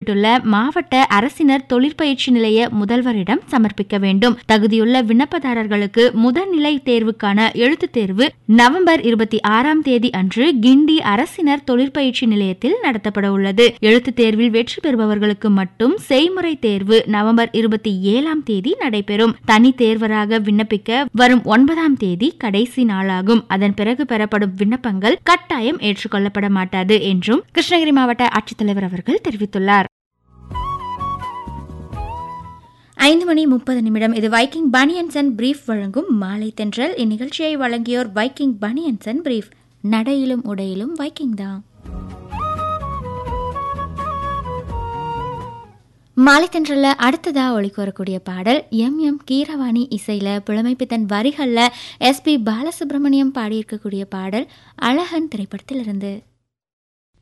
வெளியிட்டுள்ள மாவட்ட அரசினர் தொழிற்பயிற்சி நிலைய முதல்வரிடம் சமர்ப்பிக்க வேண்டும் தகுதியுள்ள விண்ணப்பதாரர்களுக்கு முதல்நிலை தேர்வுக்கான எழுத்துத் தேர்வு நவம்பர் இருபத்தி ஆறாம் தேதி அன்று கிண்டி அரசினர் தொழிற்பயிற்சி நிலையத்தில் நடத்தப்பட உள்ளது எழுத்துத் தேர்வில் வெற்றி பெறுபவர்களுக்கு மட்டும் செய்முறை தேர்வு நவம்பர் இருபத்தி ஏழாம் தேதி நடைபெறும் தனி தேர்வராக விண்ணப்பிக்க வரும் ஒன்பதாம் தேதி கடைசி நாளாகும் அதன் பிறகு பெறப்படும் விண்ணப்பங்கள் கட்டாயம் ஏற்றுக்கொள்ளப்பட மாட்டாது என்றும் கிருஷ்ணகிரி மாவட்ட ஆட்சித்தலைவர் அவர்கள் தெரிவித்துள்ளார் ஐந்து மணி முப்பது நிமிடம் இது வைக்கிங் பனியன்சன் பிரீஃப் வழங்கும் மாலை தென்றல் இந்நிகழ்ச்சியை வழங்கியோர் வைக்கிங் பனியன்சன் பிரீஃப் நடையிலும் உடையிலும் வைக்கிங் தான் மாலை தென்றல்ல அடுத்ததா ஒளிக்கு வரக்கூடிய பாடல் எம் எம் கீரவாணி இசையில புலமைப்பித்தன் வரிகள்ல எஸ்பி பாலசுப்ரமணியம் பாடியிருக்கக்கூடிய பாடல் அழகன் திரைப்படத்திலிருந்து